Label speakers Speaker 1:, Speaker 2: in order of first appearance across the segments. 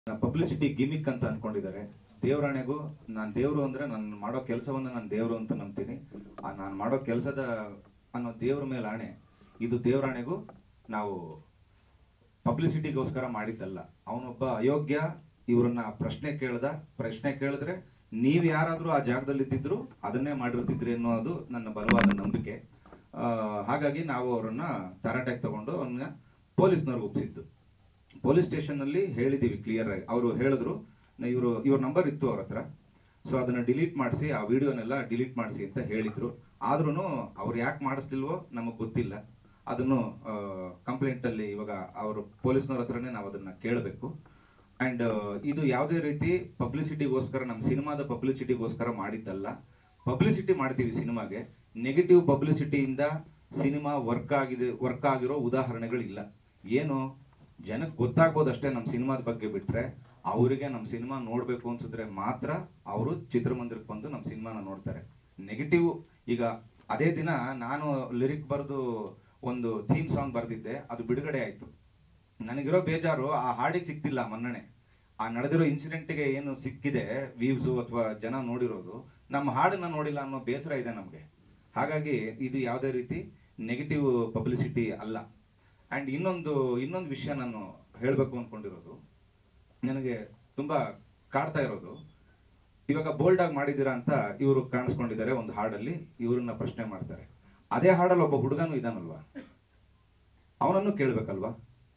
Speaker 1: publicity gimmick ಅಂತ ಅನ್ಕೊಂಡಿದ್ದಾರೆ ದೇವರಾಣೆಗೂ ನಾನು ದೇವರು ಅಂದ್ರೆ ನಾನು ಮಾಡೋ ಕೆಲಸವನ್ನ ನಾನು ದೇವರು ಅಂತ ನಂಬ್ತೀನಿ ಆ ನಾನು ಮಾಡೋ ಕೆಲಸದ ಅನ್ನೋ ದೇವ್ರ ಮೇಲೆ ಆಣೆ ಇದು ದೇವರಾಣೆಗೂ ನಾವು ಪಬ್ಲಿಸಿಟಿಗೋಸ್ಕರ ಮಾಡಿದ್ದಲ್ಲ ಅವನೊಬ್ಬ ಅಯೋಗ್ಯ ಇವ್ರನ್ನ ಪ್ರಶ್ನೆ ಕೇಳ್ದ ಪ್ರಶ್ನೆ ಕೇಳಿದ್ರೆ ನೀವ್ ಯಾರಾದ್ರೂ ಆ ಜಾಗದಲ್ಲಿ ಇದ್ದಿದ್ರು ಅದನ್ನೇ ಮಾಡಿರ್ತಿದ್ರಿ ಅನ್ನೋದು ನನ್ನ ಬಲವಾದ ನಂಬಿಕೆ ಆ, ಹಾಗಾಗಿ ನಾವು ಅವರನ್ನ ತರಾಟೆಗೆ ತಗೊಂಡು ಅವನ್ನ ಪೊಲೀಸ್ನವ್ರಿಗೆ ಒಪ್ಸಿದ್ದು ಪೊಲೀಸ್ ಸ್ಟೇಷನ್ ಅಲ್ಲಿ ಹೇಳಿದೀವಿ ಕ್ಲಿಯರ್ ಆಗಿ ಅವರು ಹೇಳಿದ್ರು ಇವರು ಇವ್ರ ನಂಬರ್ ಇತ್ತು ಅವ್ರ ಹತ್ರ ಸೊ ಅದನ್ನ ಡಿಲೀಟ್ ಮಾಡಿಸಿ ಆ ವಿಡಿಯೋನೆಲ್ಲ ಡಿಲೀಟ್ ಮಾಡಿಸಿ ಅಂತ ಹೇಳಿದ್ರು ಆದ್ರೂ ಅವ್ರು ಯಾಕೆ ಮಾಡಿಸ್ಲಿಲ್ವೋ ನಮಗ್ ಗೊತ್ತಿಲ್ಲ ಅದನ್ನು ಕಂಪ್ಲೇಂಟ್ ಅಲ್ಲಿ ಇವಾಗ ಅವರು ಪೊಲೀಸ್ನವ್ರ ಹತ್ರನೇ ನಾವು ಅದನ್ನ ಕೇಳಬೇಕು ಅಂಡ್ ಇದು ಯಾವುದೇ ರೀತಿ ಪಬ್ಲಿಸಿಟಿಗೋಸ್ಕರ ನಮ್ಮ ಸಿನಿಮಾದ ಪಬ್ಲಿಸಿಟಿಗೋಸ್ಕರ ಮಾಡಿದ್ದಲ್ಲ ಪಬ್ಲಿಸಿಟಿ ಮಾಡ್ತೀವಿ ಸಿನಿಮಾಗೆ ನೆಗೆಟಿವ್ ಪಬ್ಲಿಸಿಟಿಯಿಂದ ಸಿನಿಮಾ ವರ್ಕ್ ಆಗಿದೆ ವರ್ಕ್ ಆಗಿರೋ ಉದಾಹರಣೆಗಳಿಲ್ಲ ಏನು ಜನಕ್ಕೆ ಗೊತ್ತಾಗ್ಬೋದು ಅಷ್ಟೇ ನಮ್ಮ ಸಿನಿಮಾದ ಬಗ್ಗೆ ಬಿಟ್ರೆ ಅವರಿಗೆ ನಮ್ಮ ಸಿನಿಮಾ ನೋಡ್ಬೇಕು ಅನ್ಸಿದ್ರೆ ಮಾತ್ರ ಅವರು ಚಿತ್ರಮಂದಿರಕ್ಕೆ ಬಂದು ನಮ್ಮ ಸಿನಿಮಾನ ನೋಡ್ತಾರೆ ನೆಗೆಟಿವ್ ಈಗ ಅದೇ ದಿನ ನಾನು ಲಿರಿಕ್ ಬರೆದು ಒಂದು ಥೀಮ್ ಸಾಂಗ್ ಬರೆದಿದ್ದೆ ಅದು ಬಿಡುಗಡೆ ಆಯ್ತು ನನಗಿರೋ ಬೇಜಾರು ಆ ಹಾಡಿಗೆ ಸಿಕ್ತಿಲ್ಲ ಮನ್ನಣೆ ಆ ನಡೆದಿರೋ ಇನ್ಸಿಡೆಂಟ್ಗೆ ಏನು ಸಿಕ್ಕಿದೆ ವ್ಯೂಸು ಅಥವಾ ಜನ ನೋಡಿರೋದು ನಮ್ಮ ಹಾಡನ್ನ ನೋಡಿಲ್ಲ ಅನ್ನೋ ಬೇಸರ ಇದೆ ನಮಗೆ ಹಾಗಾಗಿ ಇದು ಯಾವುದೇ ರೀತಿ ನೆಗೆಟಿವ್ ಪಬ್ಲಿಸಿಟಿ ಅಲ್ಲ ಅಂಡ್ ಇನ್ನೊಂದು ಇನ್ನೊಂದು ವಿಷಯ ನಾನು ಹೇಳಬೇಕು ಅನ್ಕೊಂಡಿರೋದು ನನಗೆ ತುಂಬಾ ಕಾಡ್ತಾ ಇರೋದು ಇವಾಗ ಬೋಲ್ಡ್ ಆಗಿ ಮಾಡಿದ್ದೀರಾ ಅಂತ ಇವರು ಕಾಣಿಸ್ಕೊಂಡಿದ್ದಾರೆ ಒಂದು ಹಾಡಲ್ಲಿ ಇವ್ರನ್ನ ಪ್ರಶ್ನೆ ಮಾಡ್ತಾರೆ ಅದೇ ಹಾಡಲ್ಲಿ ಒಬ್ಬ ಹುಡುಗನೂ ಇದಾನಲ್ವಾ ಅವನನ್ನು ಕೇಳ್ಬೇಕಲ್ವಾ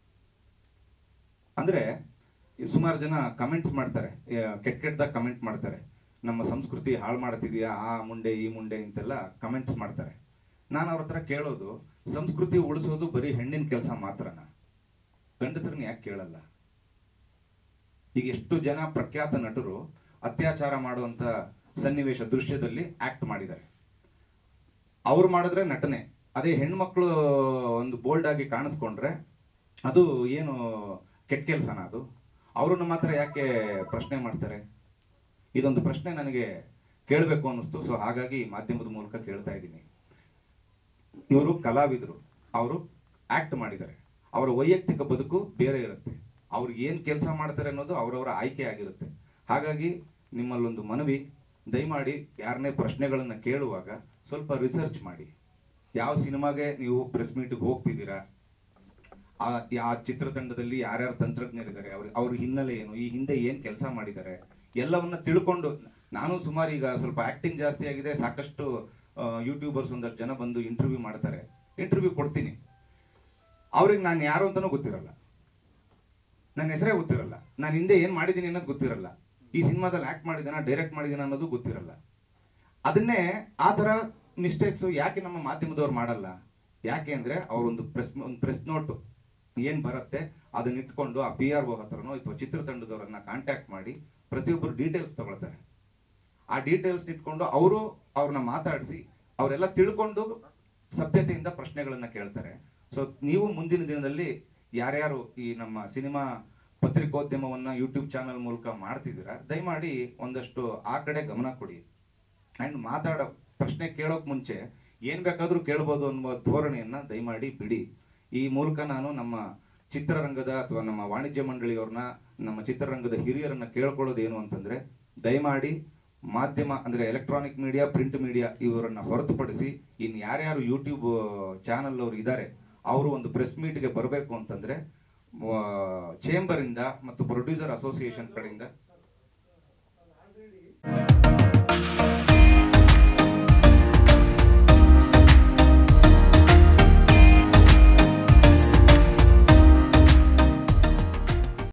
Speaker 1: ಅಂದ್ರೆ ಸುಮಾರು ಜನ ಕಮೆಂಟ್ಸ್ ಮಾಡ್ತಾರೆ ಕೆಟ್ಟ ಕೆಟ್ಟದಾಗ ಕಮೆಂಟ್ ಮಾಡ್ತಾರೆ ನಮ್ಮ ಸಂಸ್ಕೃತಿ ಹಾಳು ಮಾಡ್ತಿದ್ಯಾ ಆ ಮುಂಡೆ ಈ ಮುಂಡೆ ಅಂತೆಲ್ಲ ಕಮೆಂಟ್ಸ್ ಮಾಡ್ತಾರೆ ನಾನು ಅವ್ರ ಹತ್ರ ಕೇಳೋದು ಸಂಸ್ಕೃತಿ ಉಳಿಸೋದು ಬರೀ ಹೆಣ್ಣಿನ ಕೆಲಸ ಮಾತ್ರನ ಗಂಡಸರನ್ನ ಯಾಕೆ ಕೇಳಲ್ಲ ಈಗ ಎಷ್ಟು ಜನ ಪ್ರಖ್ಯಾತ ನಟರು ಅತ್ಯಾಚಾರ ಮಾಡುವಂತ ಸನ್ನಿವೇಶ ದೃಶ್ಯದಲ್ಲಿ ಆಕ್ಟ್ ಮಾಡಿದ್ದಾರೆ ಅವ್ರು ಮಾಡಿದ್ರೆ ನಟನೆ ಅದೇ ಹೆಣ್ಮಕ್ಳು ಒಂದು ಬೋಲ್ಡ್ ಆಗಿ ಕಾಣಿಸ್ಕೊಂಡ್ರೆ ಅದು ಏನು ಕೆಟ್ಟ ಕೆಲಸನ ಅದು ಅವ್ರನ್ನ ಮಾತ್ರ ಯಾಕೆ ಪ್ರಶ್ನೆ ಮಾಡ್ತಾರೆ ಇದೊಂದು ಪ್ರಶ್ನೆ ನನಗೆ ಕೇಳಬೇಕು ಅನ್ನಿಸ್ತು ಸೊ ಹಾಗಾಗಿ ಈ ಮಾಧ್ಯಮದ ಮೂಲಕ ಕೇಳ್ತಾ ಇದ್ದೀನಿ ಇವರು ಕಲಾವಿದರು ಅವರು ಆಕ್ಟ್ ಮಾಡಿದ್ದಾರೆ ಅವರ ವೈಯಕ್ತಿಕ ಬದುಕು ಬೇರೆ ಇರುತ್ತೆ ಅವ್ರಿಗೆ ಏನ್ ಕೆಲಸ ಮಾಡ್ತಾರೆ ಅನ್ನೋದು ಅವರವರ ಆಯ್ಕೆ ಆಗಿರುತ್ತೆ ಹಾಗಾಗಿ ನಿಮ್ಮಲ್ಲೊಂದು ಮನವಿ ದಯಮಾಡಿ ಯಾರನ್ನೇ ಪ್ರಶ್ನೆಗಳನ್ನ ಕೇಳುವಾಗ ಸ್ವಲ್ಪ ರಿಸರ್ಚ್ ಮಾಡಿ ಯಾವ ಸಿನಿಮಾಗೆ ನೀವು ಪ್ರೆಸ್ ಮೀಟ್ಗೆ ಹೋಗ್ತಿದ್ದೀರಾ ಆ ಆ ಚಿತ್ರತಂಡದಲ್ಲಿ ಯಾರ್ಯಾರು ತಂತ್ರಜ್ಞರಿದ್ದಾರೆ ಅವ್ರ ಅವ್ರ ಹಿನ್ನೆಲೆ ಏನು ಈ ಹಿಂದೆ ಏನ್ ಕೆಲಸ ಮಾಡಿದ್ದಾರೆ ಎಲ್ಲವನ್ನ ತಿಳ್ಕೊಂಡು ನಾನು ಸುಮಾರು ಈಗ ಸ್ವಲ್ಪ ಆಕ್ಟಿಂಗ್ ಜಾಸ್ತಿ ಆಗಿದೆ ಸಾಕಷ್ಟು ಯೂಟ್ಯೂಬರ್ಸ್ ಒಂದಷ್ಟು ಜನ ಬಂದು ಇಂಟರ್ವ್ಯೂ ಮಾಡ್ತಾರೆ ಇಂಟರ್ವ್ಯೂ ಕೊಡ್ತೀನಿ ಅವ್ರಿಗೆ ನಾನು ಯಾರು ಅಂತಾನೂ ಗೊತ್ತಿರಲ್ಲ ನನ್ನ ಹೆಸರೇ ಗೊತ್ತಿರಲ್ಲ ನಾನು ಹಿಂದೆ ಏನ್ ಮಾಡಿದ್ದೀನಿ ಅನ್ನೋದು ಗೊತ್ತಿರಲ್ಲ ಈ ಸಿನಿಮಾದಲ್ಲಿ ಆಕ್ಟ್ ಮಾಡಿದಾನ ಡೈರೆಕ್ಟ್ ಮಾಡಿದಾನ ಅನ್ನೋದು ಗೊತ್ತಿರಲ್ಲ ಅದನ್ನೇ ಆ ತರ ಮಿಸ್ಟೇಕ್ಸ್ ಯಾಕೆ ನಮ್ಮ ಮಾಧ್ಯಮದವ್ರು ಮಾಡಲ್ಲ ಯಾಕೆ ಅಂದ್ರೆ ಅವ್ರೊಂದು ಪ್ರೆಸ್ ಒಂದು ಪ್ರೆಸ್ ನೋಟ್ ಏನ್ ಬರುತ್ತೆ ಅದನ್ನ ಇಟ್ಕೊಂಡು ಆ ಪಿ ಆರ್ ಒ ಹತ್ರನೋ ಅಥವಾ ಚಿತ್ರತಂಡದವರನ್ನ ಕಾಂಟ್ಯಾಕ್ಟ್ ಮಾಡಿ ಪ್ರತಿಯೊಬ್ಬರು ಡೀಟೇಲ್ಸ್ ತಗೊಳ್ತಾರೆ ಆ ಡೀಟೇಲ್ಸ್ ಇಟ್ಕೊಂಡು ಅವರು ಅವ್ರನ್ನ ಮಾತಾಡಿಸಿ ಅವರೆಲ್ಲ ತಿಳ್ಕೊಂಡು ಸಭ್ಯತೆಯಿಂದ ಪ್ರಶ್ನೆಗಳನ್ನ ಕೇಳ್ತಾರೆ ಸೊ ನೀವು ಮುಂದಿನ ದಿನದಲ್ಲಿ ಯಾರ್ಯಾರು ಈ ನಮ್ಮ ಸಿನಿಮಾ ಪತ್ರಿಕೋದ್ಯಮವನ್ನ ಯೂಟ್ಯೂಬ್ ಚಾನಲ್ ಮೂಲಕ ಮಾಡ್ತಿದ್ದೀರಾ ದಯಮಾಡಿ ಒಂದಷ್ಟು ಆ ಕಡೆ ಗಮನ ಕೊಡಿ ಅಂಡ್ ಮಾತಾಡೋ ಪ್ರಶ್ನೆ ಕೇಳೋಕ್ ಮುಂಚೆ ಏನ್ ಬೇಕಾದ್ರೂ ಕೇಳ್ಬೋದು ಅನ್ನುವ ಧೋರಣೆಯನ್ನ ದಯಮಾಡಿ ಬಿಡಿ ಈ ಮೂಲಕ ನಾನು ನಮ್ಮ ಚಿತ್ರರಂಗದ ಅಥವಾ ನಮ್ಮ ವಾಣಿಜ್ಯ ಮಂಡಳಿಯವ್ರನ್ನ ನಮ್ಮ ಚಿತ್ರರಂಗದ ಹಿರಿಯರನ್ನ ಕೇಳ್ಕೊಳ್ಳೋದು ಏನು ಅಂತಂದ್ರೆ ದಯಮಾಡಿ ಮಾಧ್ಯಮ ಅಂದ್ರೆ ಎಲೆಕ್ಟ್ರಾನಿಕ್ ಮೀಡಿಯಾ ಪ್ರಿಂಟ್ ಮೀಡಿಯಾ ಇವರನ್ನ ಹೊರತುಪಡಿಸಿ ಇನ್ ಯಾರ್ಯಾರು ಯೂಟ್ಯೂಬ್ ಚಾನಲ್ ಅವರು ಇದ್ದಾರೆ ಅವರು ಒಂದು ಪ್ರೆಸ್ ಮೀಟ್ಗೆ ಬರಬೇಕು ಅಂತಂದ್ರೆ ಚೇಂಬರ್ ಇಂದ ಮತ್ತು ಪ್ರೊಡ್ಯೂಸರ್ ಅಸೋಸಿಯೇಷನ್ ಕಡೆಯಿಂದ